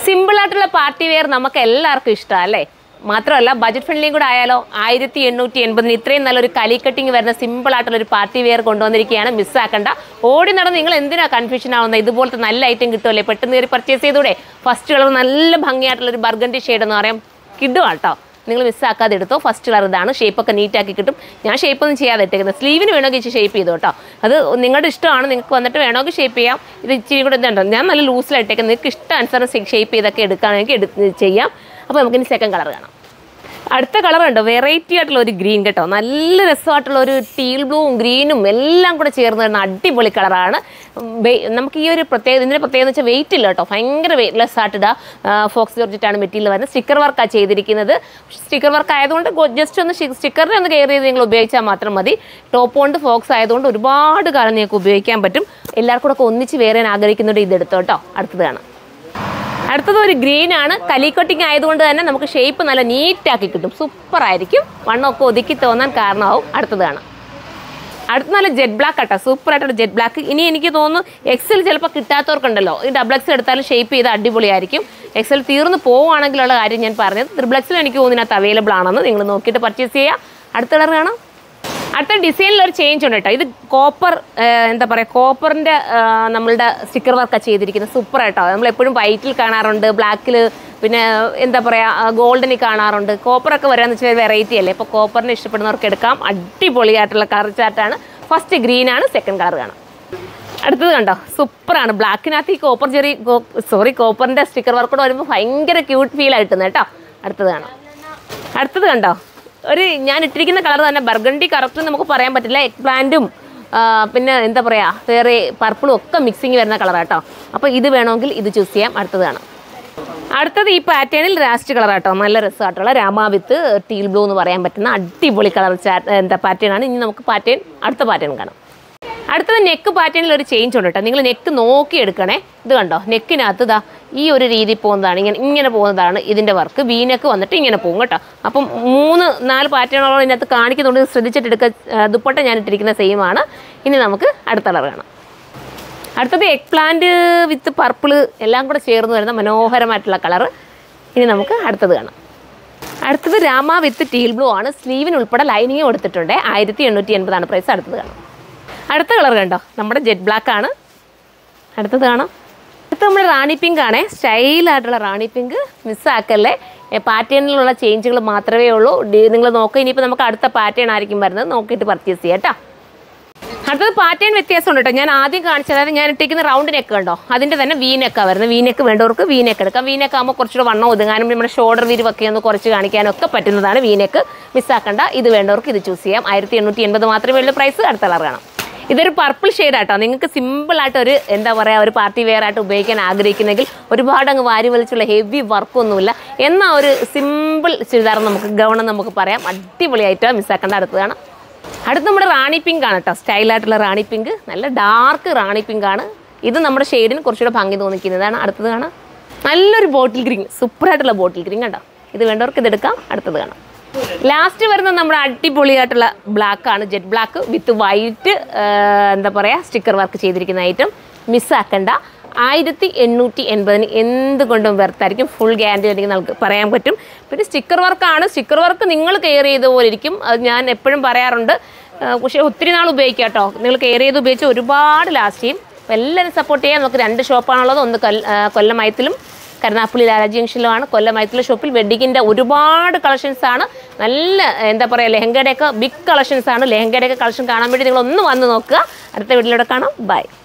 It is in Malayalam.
സിമ്പിളായിട്ടുള്ള പാർട്ടി വെയർ നമുക്ക് എല്ലാവർക്കും ഇഷ്ടമാണ് അല്ലേ മാത്രമല്ല ബജറ്റ് ഫ്രണ്ട്ലിയും കൂടെ ആയാലോ ആയിരത്തി എണ്ണൂറ്റി എൺപതിന് ഇത്രയും നല്ലൊരു കലി കട്ടിങ് വരുന്ന സിമ്പിൾ ആയിട്ടുള്ള ഒരു പാർട്ടി വെയർ കൊണ്ടുവന്നിരിക്കുകയാണ് മിസ്സാക്കണ്ട ഓടി നടന്ന് നിങ്ങൾ എന്തിനാ കൺഫ്യൂഷൻ ആവുന്നത് ഇതുപോലത്തെ നല്ല ഐറ്റം കിട്ടുമല്ലേ പെട്ടെന്ന് കയറി പർച്ചേസ് ചെയ്തൂടെ ഫസ്റ്റ് കളർ നല്ല ഭംഗിയായിട്ടുള്ള ഒരു ബർഗണ്ടി ഷെയ്ഡ് എന്ന് പറയാം കിടുവാ കേട്ടോ നിങ്ങൾ മിസ്സാക്കാതെ എടുത്തോ ഫസ്റ്റ് കളർ ഇതാണ് ഷേപ്പൊക്കെ നീറ്റാക്കി കിട്ടും ഞാൻ ഷേപ്പ് ഒന്നും ചെയ്യാതെ ഇട്ടേക്കുന്നത് സ്ലീവിന് വേണമെങ്കിൽ ഇച്ചിരി ഷേപ്പ് ചെയ്തു കേട്ടോ അത് നിങ്ങളുടെ ഇഷ്ടമാണ് നിങ്ങൾക്ക് വന്നിട്ട് വേണമെങ്കിൽ ഷേപ്പ് ചെയ്യാം ഇത് ഇച്ചിരി കൂടെ ഇതുണ്ടോ ഞാൻ നല്ല ലൂസിലായിട്ടേക്കുന്നത് നിങ്ങൾക്ക് ഇഷ്ടാനുസരണം ഷേപ്പ് ചെയ്തൊക്കെ എടുക്കുകയാണെങ്കിൽ എടുത്ത് ചെയ്യാം അപ്പോൾ നമുക്കിനി സെക്കൻഡ് കളർ കാണാം അടുത്ത കളർ ഉണ്ടോ വെറൈറ്റി ആയിട്ടുള്ള ഒരു ഗ്രീൻ കേട്ടോ നല്ല രസമായിട്ടുള്ള ഒരു ടീൽ ബ്ലൂവും ഗ്രീനും എല്ലാം കൂടെ ചേർന്ന് വരുന്ന അടിപൊളി കളറാണ് നമുക്ക് ഈ ഒരു പ്രത്യേകത ഇതിൻ്റെ പ്രത്യേകത വെച്ചാൽ വെയിറ്റ് ഇല്ല കേട്ടോ ഭയങ്കര വെയിറ്റ്ലെസ് ആയിട്ട് ഇതാ ഫോക്സ് ജോർജിറ്റാണ് മെറ്റീരിയൽ വരുന്നത് സ്റ്റിക്കർ വർക്കാണ് ചെയ്തിരിക്കുന്നത് സ്റ്റിക്കർ വർക്ക് ആയതുകൊണ്ട് ജസ്റ്റ് ഒന്ന് സ്റ്റിക്കറിനെ ഒന്ന് കെയർ ചെയ്ത് നിങ്ങൾ ഉപയോഗിച്ചാൽ മാത്രം മതി ടോപ്പ് കൊണ്ട് ഫോക്സ് ആയതുകൊണ്ട് ഒരുപാട് കാലം നിങ്ങൾക്ക് ഉപയോഗിക്കാൻ പറ്റും എല്ലാവർക്കും കൂടെ ഒക്കെ ഒന്നിച്ച് വേറെ ആഗ്രഹിക്കുന്നുണ്ട് ഇതെടുത്തോ കേട്ടോ അടുത്തത് കാണാം അടുത്തത് ഒരു ഗ്രീൻ ആണ് കലി കട്ടിങ് ആയതുകൊണ്ട് തന്നെ നമുക്ക് ഷേപ്പ് നല്ല നീറ്റാക്കി കിട്ടും സൂപ്പർ ആയിരിക്കും വണ്ണമൊക്കെ ഒതുക്കി തോന്നാൻ കാരണമാവും അടുത്തത് കാണാം അടുത്ത നല്ല ജെറ്റ് ബ്ലാക്ക് ആട്ടോ സൂപ്പർ ആയിട്ടുള്ള ജെറ്റ് ബ്ലാക്ക് ഇനി എനിക്ക് തോന്നുന്നു എക്സൽ ചിലപ്പോൾ കിട്ടാത്തവർക്കുണ്ടല്ലോ ഈ ഡബിൾ എക്സ് എടുത്താലും ഷേപ്പ് ചെയ്ത് അടിപൊളിയായിരിക്കും എക്സൽ തീർന്നു പോവുകയാണെങ്കിലുള്ള കാര്യം ഞാൻ പറഞ്ഞത് ത്രിബിൾ എക്സിൽ എനിക്ക് തോന്നുന്നതിനകത്ത് അവൈലബിൾ ആണെന്ന് നിങ്ങൾ നോക്കിയിട്ട് പർച്ചേസ് ചെയ്യുക അടുത്ത കളർ കാണാം അടുത്ത ഡിസൈനിൽ ഒരു ചേഞ്ച് ഉണ്ട് കേട്ടോ ഇത് കോപ്പർ എന്താ പറയുക കോപ്പറിൻ്റെ നമ്മളുടെ സ്റ്റിക്കർ വർക്കാണ് ചെയ്തിരിക്കുന്നത് സൂപ്പർ ആയിട്ടോ നമ്മൾ എപ്പോഴും വൈറ്റിൽ കാണാറുണ്ട് ബ്ലാക്കിൽ പിന്നെ എന്താ പറയുക ഗോൾഡനിൽ കാണാറുണ്ട് കോപ്പറൊക്കെ വരാന്ന് വെച്ചാൽ വെറൈറ്റി അല്ലേ ഇപ്പോൾ കോപ്പറിനെ ഇഷ്ടപ്പെടുന്നവർക്ക് എടുക്കാം അടിപൊളിയായിട്ടുള്ള കളർ ചാർട്ടാണ് ഫസ്റ്റ് ഗ്രീൻ ആണ് സെക്കൻഡ് കളർ കാണാം അടുത്തത് കണ്ടോ സൂപ്പറാണ് ബ്ലാക്കിനകത്ത് ഈ കോപ്പർ ചെറി സോറി കോപ്പറിൻ്റെ സ്റ്റിക്കർ വർക്കോട് വരുമ്പോൾ ഭയങ്കര ക്യൂട്ട് ഫീൽ ആയിട്ടുന്നത് കേട്ടോ അടുത്തത് കാണാം അടുത്തത് കണ്ടോ ഒരു ഞാൻ ഇട്ടിരിക്കുന്ന കളർ തന്നെ ബർഗണ്ടി കറക്റ്റ് നമുക്ക് പറയാൻ പറ്റില്ല എഗ് പ്ലാന്റും പിന്നെ എന്താ പറയുക വേറെ പർപ്പിളും ഒക്കെ മിക്സിങ് വരുന്ന കളറാട്ടോ അപ്പോൾ ഇത് വേണമെങ്കിൽ ഇത് ചൂസ് ചെയ്യാം അടുത്തത് കാണാം അടുത്തത് ഈ പാറ്റേണിൽ ലാസ്റ്റ് കളർ ആട്ടോ നല്ല രസമായിട്ടുള്ള രാമ വിത്ത് ടീൽ ബ്ലൂ എന്ന് പറയാൻ പറ്റുന്ന അടിപൊളി കളർ എന്താ പാറ്റേൺ ആണ് ഇനി നമുക്ക് പാറ്റേൺ അടുത്ത പാറ്റേൺ കാണാം അടുത്തത് നെക്ക് പാറ്റേണിൽ ഒരു ചേഞ്ച് ഉണ്ട് കേട്ടോ നിങ്ങൾ നെക്ക് നോക്കി എടുക്കണേ ഇത് കണ്ടോ നെക്കിനകത്ത് ഇതാ ഈ ഒരു രീതി പോകുന്നതാണ് ഇങ്ങനെ ഇങ്ങനെ പോകുന്നതാണ് ഇതിൻ്റെ വർക്ക് വി നെക്ക് വന്നിട്ട് ഇങ്ങനെ പോകും കേട്ടോ അപ്പം മൂന്ന് നാല് പാറ്റേണുകളോളം ഇതിനകത്ത് കാണിക്കുന്നുണ്ട് ശ്രദ്ധിച്ചിട്ട് എടുക്കുക ദുപ്പട്ട ഞാൻ ഇട്ടിരിക്കുന്ന സെയിം ആണ് ഇനി നമുക്ക് അടുത്ത കളർ കാണാം അടുത്തത് എഗ് പ്ലാന്റ് വിത്ത് പർപ്പിൾ എല്ലാം കൂടെ ചേർന്ന് വരുന്ന മനോഹരമായിട്ടുള്ള കളർ ഇനി നമുക്ക് അടുത്തത് കാണാം അടുത്തത് രാമ വിത്ത് ടീൽ ബ്ലൂ ആണ് സ്ലീവിന് ഉൾപ്പെടെ ലൈനിങ് കൊടുത്തിട്ടുണ്ട് ആയിരത്തി എണ്ണൂറ്റി എൺപതാണ് പ്രൈസ് അടുത്തത് കാണാം അടുത്ത കളർ കണ്ടോ നമ്മുടെ ജെറ്റ് ബ്ലാക്ക് ആണ് അടുത്തത് കാണാം അടുത്ത നമ്മുടെ റാണി പിങ്ക് ആണേ സ്റ്റൈലായിട്ടുള്ള റാണി പിങ്ക് മിസ്സാക്കല്ലേ പാറ്റേണിലുള്ള ചേഞ്ചുകൾ മാത്രമേ ഉള്ളൂ നിങ്ങൾ നോക്കുക ഇനിയിപ്പോൾ നമുക്ക് അടുത്ത പാറ്റേൺ ആയിരിക്കും വരുന്നത് നോക്കിയിട്ട് പർച്ചേസ് ചെയ്യാം കേട്ടോ അടുത്തത് പാറ്റേൺ വ്യത്യാസമുണ്ട് കേട്ടോ ഞാൻ ആദ്യം കാണിച്ചത് അതായത് ഞാൻ ഇട്ടിരിക്കുന്ന റൗണ്ട് നെക്ക് കണ്ടോ അതിൻ്റെ തന്നെ വി നെക്കാണ് വരുന്നത് വി നെക്ക് വേണ്ടവർക്ക് വി നെക്ക് എടുക്കാം വി നെക്ക് ആകുമ്പോൾ കുറച്ചുകൂടെ വണ്ണം ഒതുങ്ങാനും നമ്മുടെ ഷോൾഡർ വിരിവൊക്കെ ഒന്ന് കുറച്ച് കാണിക്കാനും ഒക്കെ പറ്റുന്നതാണ് വി നെക്ക് മിസ്സാക്കണ്ട ഇത് വേണ്ടവർക്ക് ഇത് ചൂസ് ചെയ്യാം ആയിരത്തി എണ്ണൂറ്റി എൺപത് മാത്രമേ ഉള്ളൂ പ്രൈസ് അടുത്ത കളർ കാണാം ഇതൊരു പർപ്പിൾ ഷെയ്ഡ് ആട്ടോ നിങ്ങൾക്ക് സിമ്പിൾ ആയിട്ട് ഒരു എന്താ പറയുക ഒരു പാർട്ടി വെയർ ആയിട്ട് ഉപയോഗിക്കാൻ ആഗ്രഹിക്കുന്നെങ്കിൽ ഒരുപാട് അങ്ങ് വാരി വലിച്ചുള്ള ഹെവി വർക്കൊന്നുമില്ല എന്നാൽ ഒരു സിമ്പിൾ ചുരിദാർ നമുക്ക് ഗൗണം നമുക്ക് പറയാം അടിപൊളിയായിട്ട് മിസ്സാക്കേണ്ട അടുത്ത് കാണാം അടുത്ത് നമ്മുടെ റാണി പിങ്ക് ആണ് കേട്ടോ സ്റ്റൈലായിട്ടുള്ള റാണി പിങ്ക് നല്ല ഡാർക്ക് റാണി പിങ്ക് ആണ് ഇത് നമ്മുടെ ഷെയ്ഡിന് കുറച്ചുകൂടെ ഭംഗി തോന്നിക്കുന്നതാണ് അടുത്തത് കാണാം നല്ലൊരു ബോട്ടിൽ ഗ്രീൻ സൂപ്പറായിട്ടുള്ള ബോട്ടിൽ ഗ്രീൻ കണ്ടോ ഇത് വേണ്ടവർക്ക് ഇതെടുക്കാം അടുത്തത് കാണാം ലാസ്റ്റ് വരുന്നത് നമ്മുടെ അടിപൊളിയായിട്ടുള്ള ബ്ലാക്ക് ആണ് ജെറ്റ് ബ്ലാക്ക് വിത്ത് വൈറ്റ് എന്താ പറയുക സ്റ്റിക്കർ വർക്ക് ചെയ്തിരിക്കുന്ന ഐറ്റം മിസ്സാക്കണ്ട ആയിരത്തി എണ്ണൂറ്റി എൺപതിന് എന്തുകൊണ്ടും വെർത്തായിരിക്കും ഫുൾ ഗ്യാരണ്ടി എനിക്ക് നമുക്ക് പറയാൻ പറ്റും പിന്നെ സ്റ്റിക്കർ വർക്കാണ് സ്റ്റിക്കർ വർക്ക് നിങ്ങൾ കെയർ ചെയ്ത പോലെ ഇരിക്കും അത് ഞാൻ എപ്പോഴും പറയാറുണ്ട് ആ, പക്ഷേ ഒത്തിരി നാൾ ഉപയോഗിക്കാം കേട്ടോ നിങ്ങൾ കെയർ ചെയ്ത് ഉപയോഗിച്ച് ഒരുപാട് ലാസ്റ്റ് ചെയ്യും അപ്പോൾ എല്ലാവരും സപ്പോർട്ട് ചെയ്യാൻ നമുക്ക് രണ്ട് ഷോപ്പാണുള്ളത് ഒന്ന് കൊല്ല ആ, കൊല്ലമയത്തിലും കരുനാപ്പള്ളി ലാല ജംഗ്ഷനിലുമാണ് കൊല്ലമയത്തിലെ ഷോപ്പിൽ വെഡിങ്ങിൻ്റെ ഒരുപാട് കളക്ഷൻസ് ആണ് നല്ല എന്താ പറയുക ലെഹങ്കയുടെയൊക്കെ ബിഗ് കളക്ഷൻസ് ആണ് ലെഹങ്കയുടെയൊക്കെ കളക്ഷൻ കാണാൻ വേണ്ടി നിങ്ങൾ ഒന്ന് വന്ന് നോക്കുക അടുത്ത വീട്ടിലൂടെ കാണാം ബൈ